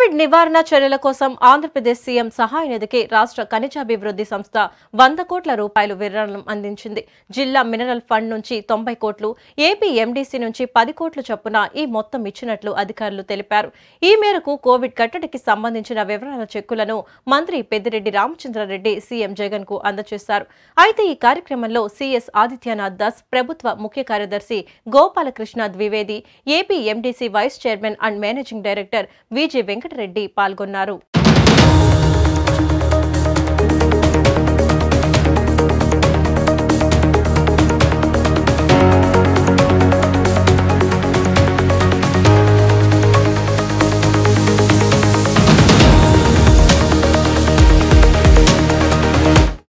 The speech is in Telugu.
కోవిడ్ నివారణ చర్యల కోసం ఆంధ్రప్రదేశ్ సీఎం సహాయ నిధికి రాష్ట్ర ఖనిజాభివృద్ధి సంస్థ వంద కోట్ల రూపాయలు విరాళం అందించింది జిల్లా మినరల్ ఫండ్ నుంచి తొంభై కోట్లు ఏపీ ఎండీసీ నుంచి పది కోట్లు చొప్పున ఈ మొత్తం ఇచ్చినట్లు అధికారులు తెలిపారు ఈ మేరకు కోవిడ్ కట్టడికి సంబంధించిన వివరాల చెక్కులను మంత్రి పెద్దిరెడ్డి రామచంద్రారెడ్డి సీఎం జగన్ కు అందజేశారు అయితే ఈ కార్యక్రమంలో సీఎస్ ఆదిత్యనాథ్ దాస్ ప్రభుత్వ ముఖ్య కార్యదర్శి Gopalakrishna Dwivedi AP MDC vice chairman and managing director VG Venkatareddy పాల్గొన్నారు